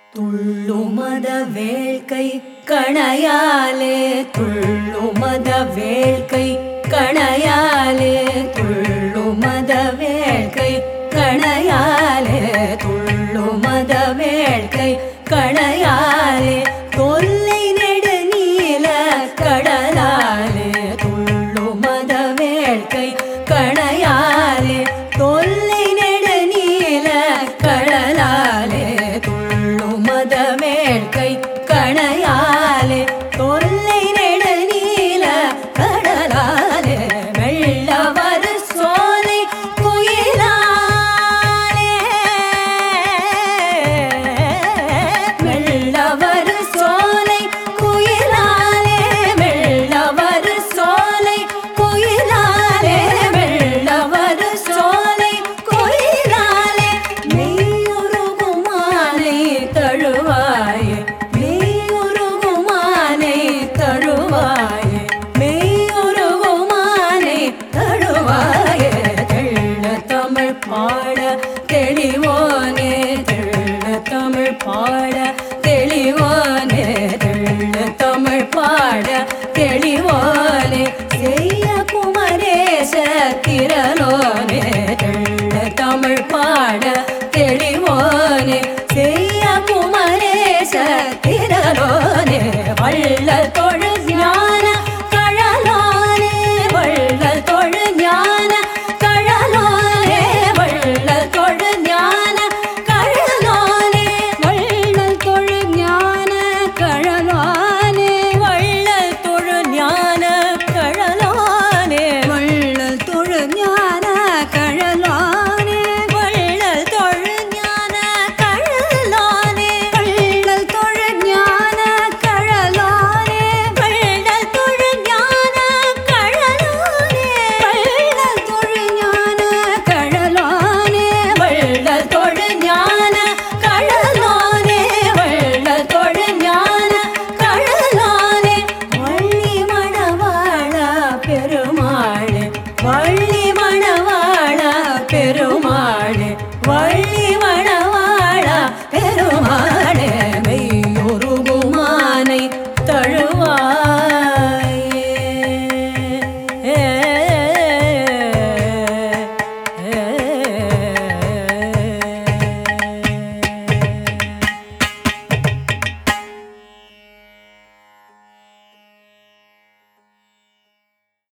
துள்ளுமத வேள்கை கணையாலே துள்ளுமத வேள்கை கணையாலே துள்ளுமத வேள்கை கணையாலே துள்ளுமத வேள்கை கணையாலே தொல்லை நெடு நீல கடலாலே துள்ளுமத வேள்கை கணையாலே தொல்லை நெடு நீல கடலாலே துள்ளுமத வேள்கை கணையாலே தொல்லை நெடு நீல கடலாலே வெள்ளவர் சோலை குயிலாலே வெள்ளவர் சோலை குயிலாலே வெள்ளவர் சோலை குயிலாலே வெள்ளவர் சோலை குயிலாலே மெய்யுருகுமானை தழுவாயே மெய்யுருகுமானை தழுவாயே மெய்யுருகுமானை தழுவாயே தெள்ள தமிழ் பாட தெளிவோனே தெள்ள தமிழ் பாட தெளிவோனே தெள்ள தமிழ் பாட தெளிவோனே செய்ய குமரேச திரலோனே தெள்ள தமிழ் பாட தெளிவோனே செய்ய குமரேச திரலோனே வள்ள தொழு ஞான கழலோனே வள்ள தொழு ஞான கழலோனே வள்ள தொழு ஞான கழலோனே வள்ள தொழு ஞான கழலோனே வள்ள தொழு ஞான கழலோனே வள்ள தொழு ஞான கழலோனே வள்ள தொழு ஞான கழலோனே வள்ள தொழு ஞான கழலோனே வள்ள தொழு ஞான கழலோனே வள்ள தொழு ஞான கழலோனே வள்ள தொழு ஞான கழலோனே வள்ள தொழு ஞான கழலோனே வள்ளி மணவாழ பெருமாளே வள்ளி